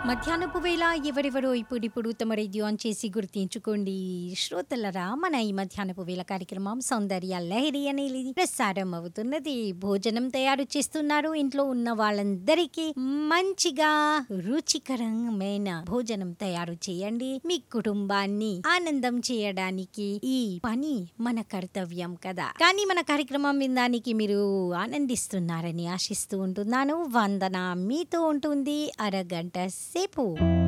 మధ్యాహ్నపు వేళ ఎవరెవరో ఇప్పుడిప్పుడు తమ రేడియో ఆన్ చేసి గుర్తించుకోండి శ్రోతలరా మన ఈ మధ్యాహ్నపు వేళ కార్యక్రమం సౌందర్య లహరి అనేది ప్రసారం అవుతున్నది భోజనం తయారు చేస్తున్నారు ఇంట్లో ఉన్న వాళ్ళందరికీ మంచిగా రుచికరమైన భోజనం తయారు చేయండి మీ కుటుంబాన్ని ఆనందం చేయడానికి ఈ పని మన కర్తవ్యం కదా కానీ మన కార్యక్రమం వినడానికి మీరు ఆనందిస్తున్నారని ఆశిస్తూ ఉంటున్నాను వందన మీతో ఉంటుంది అరగంట సేపు